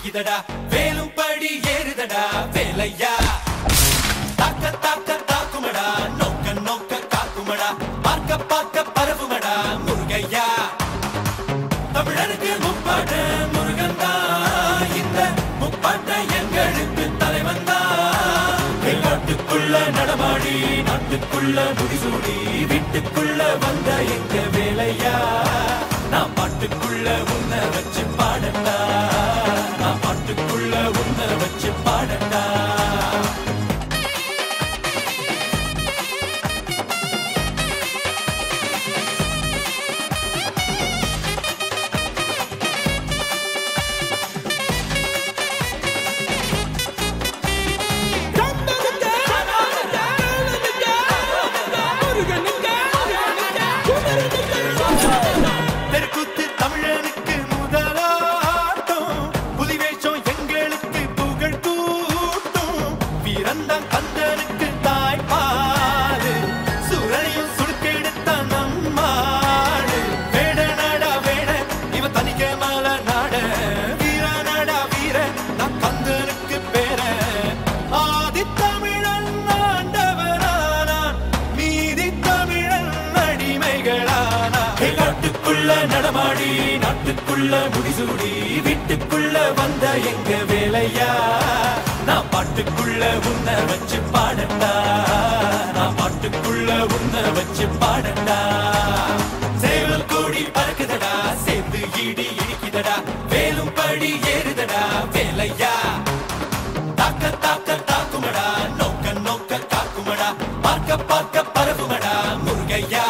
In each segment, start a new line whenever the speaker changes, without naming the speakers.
இடிக்குதடா வேலும் படி ஏறுதடா வேலையா தாக்க தாக்க தாக்குமடா நோக்க நோக்க காக்குமடா பார்க்க பார்க்க பரவுமடா முருகையா தமிழருக்கு முப்பாட்ட முருகன் தான் இந்த முப்பாட்ட எங்களுக்கு தலைவன் தான் நாட்டுக்குள்ள நடமாடி நாட்டுக்குள்ள முடிசூடி வீட்டுக்குள்ள வந்த எங்க வேலையா நான் பாட்டுக்குள்ள உன்னை வச்சு பாடட்டா நான் பாட்டுக்குள்ள உன்னை வச்சு பாடட்டா தெருக்கூத்து தமிழனுக்கு முதலாட்டம் புலிவேஷம் எங்களுக்கு புகழ் கூட்டும் வீரந்தான் கந்தனுக்கு தாய்ப்பாடு சுரனையும் சுடுக்கெடுத்த நம்மாடு வேட நாடா வேட இவ தனிக்க மால நாட வீர நாடா வீர நான் கந்தனுக்கு பேர ஆதி தமிழன் ஆண்டவரானான் மீதி தமிழன் அடிமைகளானா நாட்டுக்குள்ள நடமாடி நாட்டுக்குள்ள முடிசூடி வீட்டுக்குள்ள வந்த எங்க வேலையா நான் பாட்டுக்குள்ள உன்னை வச்சு பாடட்டா நான் பாட்டுக்குள்ள உன்னை வச்சு பாடட்டா சேவல் கோடி பறக்குதடா சேர்ந்து இடி இடிக்குதடா வேலும் படி ஏறுதடா வேலையா தாக்க தாக்க தாக்குமடா நோக்க நோக்க காக்குமடா பார்க்க பார்க்க பரவுமடா முருகையா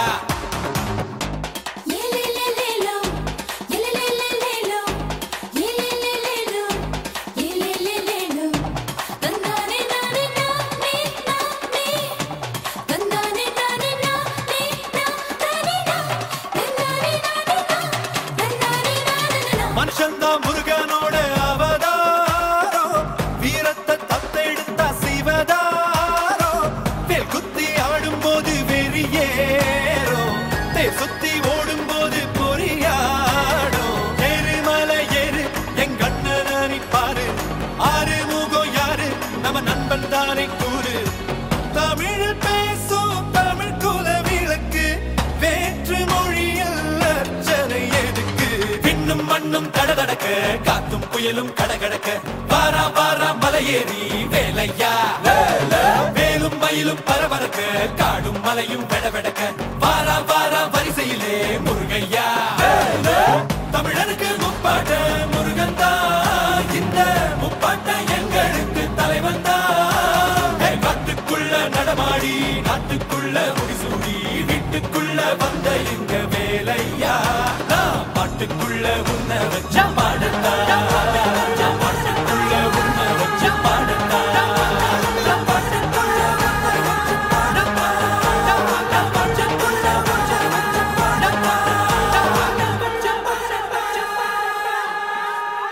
ஏலேலேலேலோ ஏலேலேலேலோ ஏலேலேலேலோ ஏலேலேலேலோ தந்தானே நானே நானே நானே தந்தானே நானே நானே நானே தந்தானே நானே தந்தானே நானே
மனுஷன்தான் முருகனோட அவதாரம் வீரத்தை தத்தெடுத்தா சிவதாரோ வேல் குத்தி ஆடும்போது வெறியேறும் தேர் சுத்தி ஓடும்போது பொறியாடும் எருமலை ஏறு எங்க அண்ணனை பாரு ஆறு முகம் யாரு நம்ம நண்பன் தானே கூறு தமிழ் பேசும் தமிழ் குல விளக்கு வேற்று மொழியில் அர்ச்சனை எதுக்கு விண்ணும் மண்ணும் கடகடக்க காத்தும் புயலும் கடகடக்க வாரா வாரா மலையேறி வேலையா வேலும் மயிலும் பரபரக்க காடும் மலையும் வெடவெடக்க வாரா வாரா வரிசையிலே முருகையா